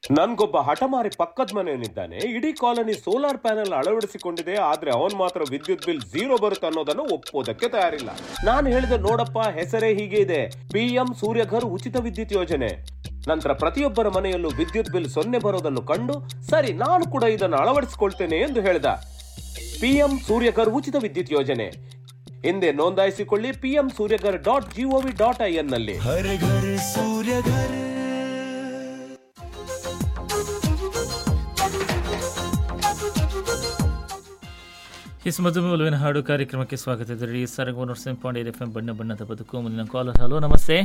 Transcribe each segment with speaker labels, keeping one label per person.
Speaker 1: ನನ್ಗೊಬ್ಬ ಹಠಮಾರಿ ಪಕ್ಕದ ಮನೆಯವನಿದ್ದಾನೆ ಇಡೀ colony solar panel ಅಳವಡಿಸಿಕೊಂಡಿದೆ ಆದ್ರೆ ಅವನ್ ಮಾತ್ರ ವಿದ್ಯುತ್ ಬಿಲ್ ಝೀರೋ ಬರುತ್ತೆ ಅನ್ನೋದನ್ನು ಒಪ್ಪೋದಕ್ಕೆ ತಯಾರಿಲ್ಲ ನಾನು ಹೇಳಿದೆ ನೋಡಪ್ಪ ಹೆಸರೇ ಹೀಗೆ ಇದೆ ಪಿಎಂ ಸೂರ್ಯಘರ್ ಉಚಿತ ವಿದ್ಯುತ್ ಯೋಜನೆ ನಂತರ ಪ್ರತಿಯೊಬ್ಬರ ಮನೆಯಲ್ಲೂ ವಿದ್ಯುತ್ ಬಿಲ್ ಸೊನ್ನೆ ಬರೋದನ್ನು ಕಂಡು ಸರಿ ನಾನು ಕೂಡ ಇದನ್ನು ಅಳವಡಿಸಿಕೊಳ್ತೇನೆ ಎಂದು ಹೇಳಿದ ಪಿಎಂ ಸೂರ್ಯಘರ್ ಉಚಿತ ವಿದ್ಯುತ್ ಯೋಜನೆ ಹಿಂದೆ ನೋಂದಾಯಿಸಿಕೊಳ್ಳಿ PM Suryaghar dot GOV dot I N ನಲ್ಲಿ
Speaker 2: हर घर सूर्य घर
Speaker 3: ಎಸ್ ಮಧುಮೆ ಒಲುವಿನ ಹಾಡು ಕಾರ್ಯಕ್ರಮಕ್ಕೆ ಸ್ವಾಗತ ಇದೆ ಸರಗೋ ನರ್ಸಿಂಗ್ ಪಾಂಡೆ ಎಫ್ ಎಂ ಬಣ್ಣ ಬಣ್ಣದ ಬದುಕು ಮುಂದಿನ ಕಾಲರ್ ಹಲೋ ನಮಸ್ತೆ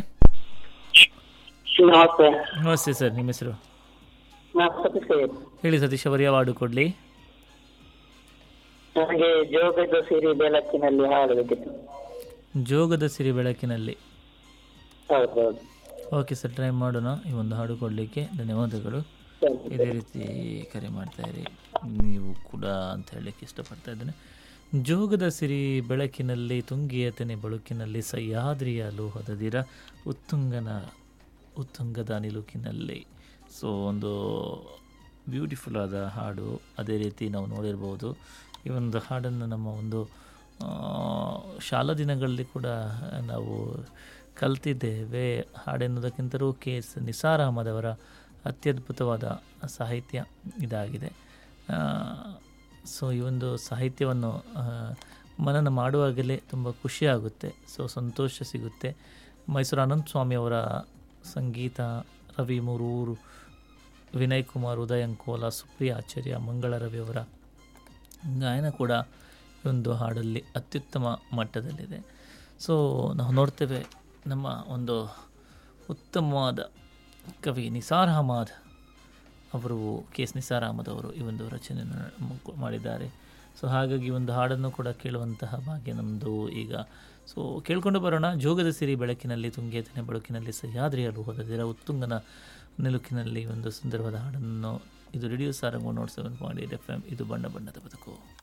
Speaker 4: ನಮಸ್ತೆ
Speaker 3: ನಮಸ್ತೆ ಸರ್ ನಿಮ್ಮ ಹೆಸರು
Speaker 4: ನಾನು ಸತೀಶ್ ಕೈ.
Speaker 3: ಹೇಳಿ ಸತೀಶ್ ಅವರು ಯಾವ ಹಾಡು ಕೊಡಲಿ
Speaker 4: ನನಗೆ ಜೋಗದ ಸಿರಿ ಬೆಳಕಿನಲ್ಲಿ ಹಾಡಬೇಕಿತ್ತು
Speaker 3: ಜೋಗದ ಸಿರಿ ಬೆಳಕಿನಲ್ಲಿ
Speaker 4: ಹೌದು ಹೌದು
Speaker 3: ಓಕೆ ಸರ್ ಟ್ರೈ ಮಾಡೋಣ ಈ ಒಂದು ಹಾಡು ಕೊಡಲಿಕ್ಕೆ ಧನ್ಯವಾದಗಳು
Speaker 4: ಸರಿ.
Speaker 3: ಇದೇ ರೀತಿ ಕರೆ ಮಾಡ್ತಾ ಇರಿ ನೀವು ಕೂಡ ಅಂತ ಹೇಳಲಿಕ್ಕೆ ಇಷ್ಟಪಡ್ತಾ ಇದ್ದೇನೆ ಜೋಗದ ಸಿರಿ ಬೆಳಕಿನಲ್ಲಿ ತುಂಗಿಯ ತೆನೆ ಬಳುಕಿನಲ್ಲಿ ಸಹ್ಯಾದ್ರಿಯ ಲೋಹದ ದಿರ ಉತ್ತುಂಗನ ಉತ್ತುಂಗದ ನಿಲುಕಿನಲ್ಲಿ ಸೊ ಒಂದು ಬ್ಯೂಟಿಫುಲ್ ಆದ ಹಾಡು ಅದೇ ರೀತಿ ನಾವು ನೋಡಿರ್ಬೋದು ಈ ಒಂದು ಹಾಡನ್ನು ನಮ್ಮ ಒಂದು ಆ, ಶಾಲಾ ದಿನಗಳಲ್ಲಿ ಕೂಡ ನಾವು ಕಲ್ತಿದ್ದೇವೆ ಹಾಡೆನ್ನುವುದಕ್ಕಿಂತಲೂ ಕೆ ಎಸ್ ನಿಸಾರ್ ಅಹಮದ್ ಅವರ ಅತ್ಯದ್ಭುತವಾದ ಸಾಹಿತ್ಯ ಇದಾಗಿದೆ ಸೊ ಈ ಒಂದು ಸಾಹಿತ್ಯವನ್ನು ಆ, ಮನನ ಮಾಡುವಾಗಲೇ ತುಂಬ ಖುಷಿಯಾಗುತ್ತೆ ಸೊ ಸಂತೋಷ ಸಿಗುತ್ತೆ ಮೈಸೂರು ಅನಂತ ಸ್ವಾಮಿ ಅವರ ಸಂಗೀತ ರವಿ ಮುರೂರು ವಿನಯ್ ಕುಮಾರ್ ಉದಯಂಕೋಲ ಸುಪ್ರಿಯ ಆಚಾರ್ಯ ಮಂಗಳ ರವಿ ಅವರ ಗಾಯನ ಕೂಡ ಈ ಒಂದು ಹಾಡಲ್ಲಿ ಅತ್ಯುತ್ತಮ ಮಟ್ಟದಲ್ಲಿದೆ ಸೊ ನಾವು ನೋಡ್ತೇವೆ ನಮ್ಮ ಒಂದು ಉತ್ತಮವಾದ ಕವಿ ನಿಸಾರ್ ಅಹಮದ್ ಅವರು ಕೆ ಎಸ್ ನಿಸಾರ್ ಅಹಮದ್ ಅವರು ಈ ಒಂದು ರಚನೆಯನ್ನು ಮುಕ್- ಮಾಡಿದ್ದಾರೆ ಸೊ ಹಾಗಾಗಿ ಈ ಒಂದು ಹಾಡನ್ನು ಕೂಡ ಕೇಳುವಂತಹ ಭಾಗ್ಯ ನಮ್ಮದು ಈಗ ಸೊ ಕೇಳ್ಕೊಂಡು ಬರೋಣ ಜೋಗದ ಸಿರಿ ಬೆಳಕಿನಲ್ಲಿ ತುಂಗೇತನೆ ಬೆಳಕಿನಲ್ಲಿ ಸಹ್ಯಾದ್ರಿಯಲು ಹೋದದಿರ ಉತ್ತುಂಗನ ನಿಲುಕಿನಲ್ಲಿ ಒಂದು ಸುಂದರವಾದ ಹಾಡನ್ನು ಇದು radio Sarang nought seven point eight F M ಇದು ಬಣ್ಣ ಬಣ್ಣದ ಬದುಕು